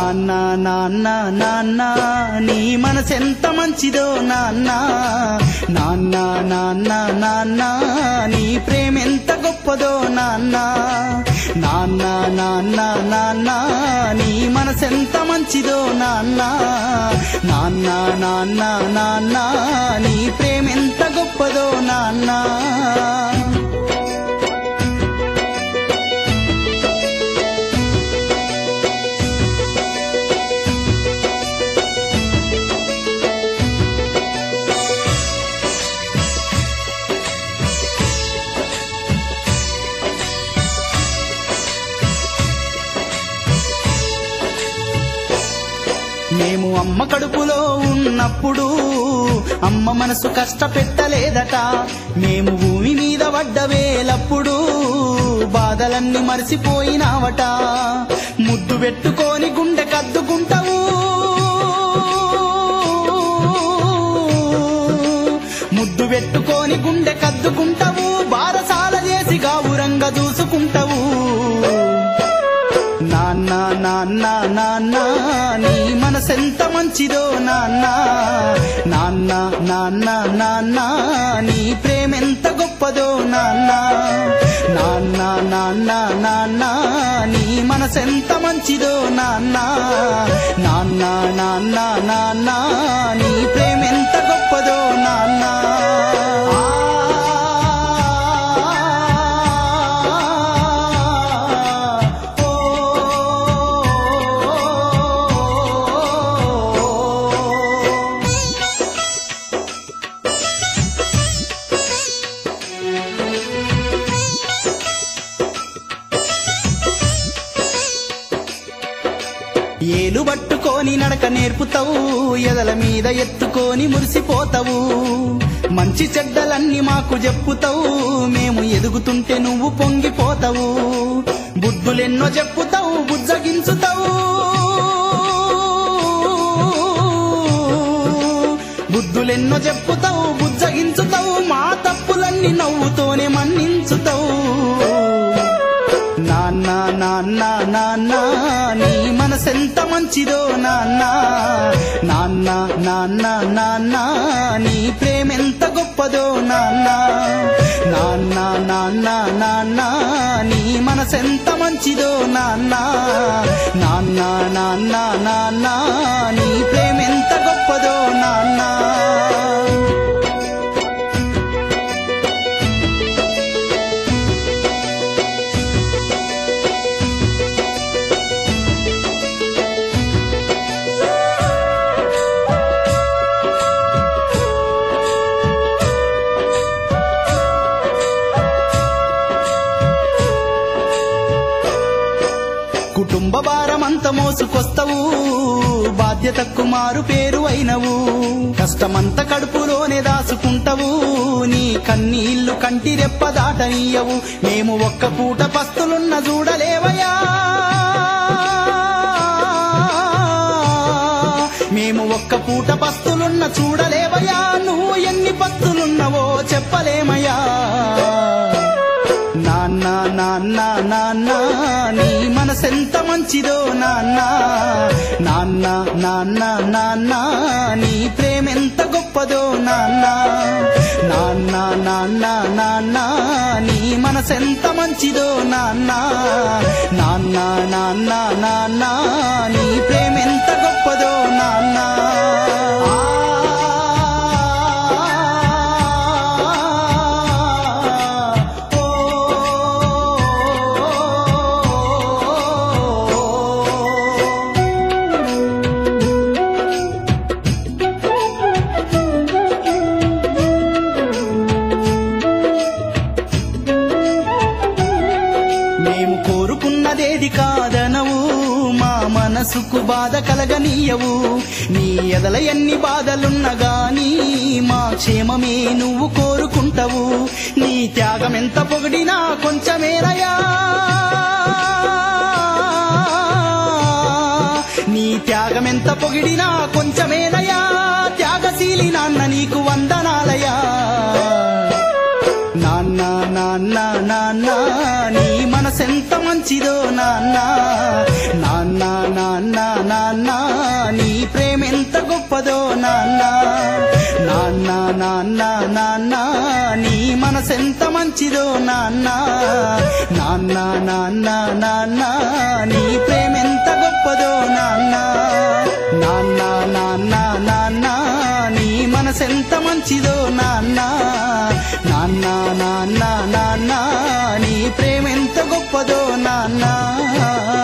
నాన్న నాన్న నాన్న నీ మనసెంత మంచిదో నాన్న నాన్న నాన్న నాన్న నీ ప్రేమెంత గొప్పదో నాన్న నాన్న నాన్న నాన్న నీ మనసెంత మంచిదో నాన్న నాన్న నాన్న నాన్న నీ ప్రేమెంత గొప్పదో నాన్న మేము అమ్మ కడుపులో ఉన్నప్పుడు అమ్మ మనసు కష్టపెట్టలేదట మేము భూమి మీద పడ్డ వేలప్పుడు బాధలన్నీ మరిసిపోయినావట ముద్దు పెట్టుకొని గుండె కద్దుకుంటావు ముద్దు పెట్టుకొని గుండె కద్దుకుంటావు బారసాల చేసి గావురంగా చూసుకుంటావు నాన్న నాన్న నాన్న నీ మనసెంత మంచిదో నాన్న నాన్న నాన్న నాన్న నీ ప్రేమెంత గొప్పదో నాన్న నాన్న నాన్న నాన్న నీ మనసెంత మంచిదో నాన్న నాన్న నాన్న నాన్న నీ ప్రేమెంత గొప్పదో నాన్న ఏలు పట్టుకొని నడక నేర్పుతావు ఎదల మీద ఎత్తుకొని మురిసిపోతావు మంచి చెడ్డలన్నీ మాకు చెప్పుతావు మేము ఎదుగుతుంటే నువ్వు పొంగిపోతావు బుద్ధులెన్నో చెప్పుతావు బుజ్జగించుతావు బుద్ధులెన్నో చెప్పుతావు బుజ్జగించుతావు మా తప్పులన్నీ నవ్వుతోనే మన్నించుతావు నాన్న నాన్న నాన్న నీ మనసెంత మంచిదో నాన్న నాన్న నాన్న నాన్న నీ ప్రేమెంత గొప్పదో నాన్న నాన్న నాన్న నాన్న నీ మనసెంత మంచిదో నాన్న నాన్న నాన్న నాన్న నీ ప్రేమెంత గొప్పదో నాన్న కుటుంబ భారమంత మోసుకొస్తవు బాధ్యతకు మారు పేరు అయినవు కష్టమంత కడుపులోనే దాసుకుంటవు నీ కన్నీళ్లు కంటి రెప్ప దాటనీయవు మేము ఒక్క పూట పస్తులున్న చూడలేవయా మేము ఒక్క పూట పస్తులున్న చూడలేవయా నువ్వు ఎన్ని పస్తులున్నవో చెప్పలేమయ్యా నాన్న నాన్న నాన్న నీ మనసెంత మంచిదో నాన్న నాన్న నాన్న నాన్న నీ ప్రేమెంత గొప్పదో నాన్న నాన్న నాన్న నాన్న నీ మనసెంత మంచిదో నాన్న నాన్న నాన్న నాన్న నీ ప్రేమెంత గొప్పదో నాన్న మేము కోరుకున్నదేది కాదనవు మా మనసుకు బాధ కలగనీయవు నీ ఎదల ఎన్ని బాధలున్నా గాని మా క్షేమమే నువ్వు కోరుకుంటావు నీ త్యాగం ఎంత పొగిడినా కొంచెమేరయా నీ త్యాగం ఎంత పొగిడినా కొంచెమేనయా త్యాగశీలి నాన్న నీకు వందనాలయా నాన్న నాన్న నాన్న నీ మనసెంత మంచిదో నాన్న నాన్న నాన్న నాన్న నీ ప్రేమెంత గొప్పదో నాన్న నాన్న నాన్న నాన్న నీ మనసెంత మంచిదో నాన్న నాన్న నాన్న నాన్న నీ ప్రేమెంత గొప్పదో నాన్న నాన్న నాన్న నాన్న నీ మనసెంత మంచిదో నాన్న నాన్న నాన్న నాన్న నీ ప్రేమెంత గొప్పదో నాన్న